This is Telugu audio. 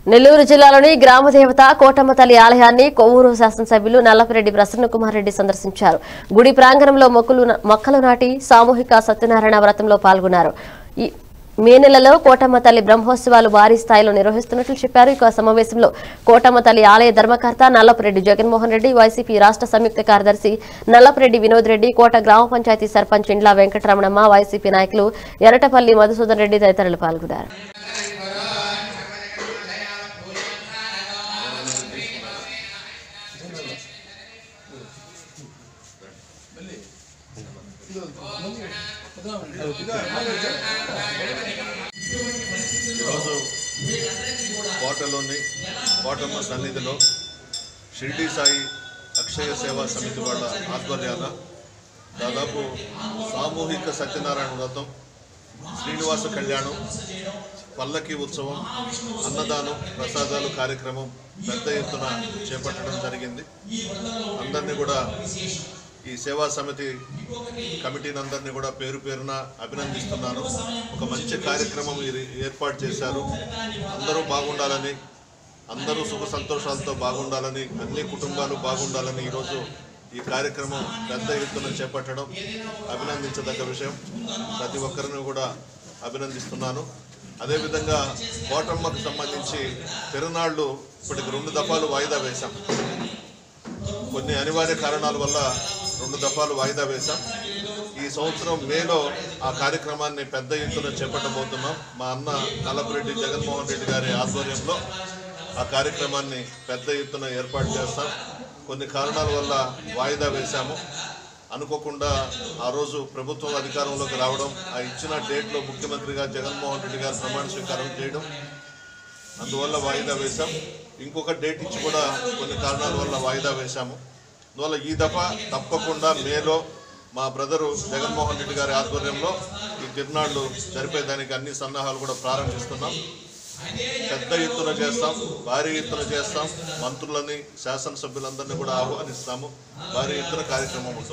నెల్లూరు జిల్లాలోని గ్రామ దేవత కోటమ్మ తల్లి ఆలయాన్ని కొవ్వూరు శాసనసభ్యులు నల్లపరెడ్డి ప్రసన్న కుమార్ రెడ్డి సందర్శించారు గుడి ప్రాంగణంలో మొక్కలు మొక్కలు నాటి సామూహిక సత్యనారాయణ వ్రతంలో పాల్గొన్నారు ఈ మే నెలలో కోటమ్మ తల్లి బ్రహ్మోత్సవాలు భారీ స్థాయిలో నిర్వహిస్తున్నట్లు చెప్పారు ఇక సమావేశంలో కోటమ్మ తల్లి ఆలయ ధర్మకర్త నల్లపరెడ్డి జగన్మోహన్ రెడ్డి వైసీపీ రాష్ట్ర సంయుక్త కార్యదర్శి నల్లపరెడ్డి వినోద్ రెడ్డి కోట గ్రామ పంచాయతీ సర్పంచ్ ఇండ్ల వెంకటరమణమ్మ వైసీపీ నాయకులు ఎరటపల్లి మధుసూదన్ రెడ్డి తదితరులు పాల్గొన్నారు ఈరోజు కోటలోని కోటమ్మ సన్నిధిలో షిర్డీ సాయి అక్షయ సేవా సమితి వాళ్ళ ఆధ్వర్యాన దాదాపు సామూహిక సత్యనారాయణ వ్రతం శ్రీనివాస కళ్యాణం పల్లకి ఉత్సవం అన్నదానం ప్రసాదాలు కార్యక్రమం పెద్ద ఎత్తున చేపట్టడం జరిగింది అందరినీ కూడా ఈ సేవా సమితి కమిటీని అందరినీ కూడా పేరు పేరున అభినందిస్తున్నాను ఒక మంచి కార్యక్రమం మీరు ఏర్పాటు చేశారు అందరూ బాగుండాలని అందరూ సుఖ సంతోషాలతో బాగుండాలని అన్ని కుటుంబాలు బాగుండాలని ఈరోజు ఈ కార్యక్రమం పెద్ద ఎత్తున చేపట్టడం అభినందించదగ్గ విషయం ప్రతి ఒక్కరిని కూడా అభినందిస్తున్నాను అదేవిధంగా కోటమ్మకు సంబంధించి తిరునాళ్ళు ఇప్పటికి రెండు దఫాలు వాయిదా వేశాం కొన్ని అనివార్య కారణాల వల్ల రెండు దఫాలు వాయిదా వేశాం ఈ సంవత్సరం మేలో ఆ కార్యక్రమాన్ని పెద్ద ఎత్తున చేపట్టబోతున్నాం మా అన్న నల్లపురెడ్డి జగన్మోహన్ రెడ్డి గారి ఆధ్వర్యంలో ఆ కార్యక్రమాన్ని పెద్ద ఎత్తున ఏర్పాటు చేస్తాం కొన్ని కారణాల వల్ల వాయిదా వేశాము అనుకోకుండా ఆ రోజు ప్రభుత్వం అధికారంలోకి రావడం ఆ ఇచ్చిన డేట్లో ముఖ్యమంత్రిగా జగన్మోహన్ రెడ్డి గారు ప్రమాణ స్వీకారం చేయడం అందువల్ల వాయిదా వేశాం ఇంకొక డేట్ ఇచ్చి కూడా కొన్ని కారణాల వల్ల వాయిదా వేశాము అందువల్ల ఈ దఫా తప్పకుండా మేలో మా బ్రదరు జగన్మోహన్ రెడ్డి గారి ఆధ్వర్యంలో ఈ తిరునాళ్ళు జరిపేదానికి అన్ని సన్నాహాలు కూడా ప్రారంభిస్తున్నాం పెద్ద ఎత్తున చేస్తాం భారీ ఎత్తున చేస్తాం మంత్రులని శాసనసభ్యులందరినీ కూడా ఆహ్వానిస్తాము భారీ ఎత్తున కార్యక్రమం ఉంటుంది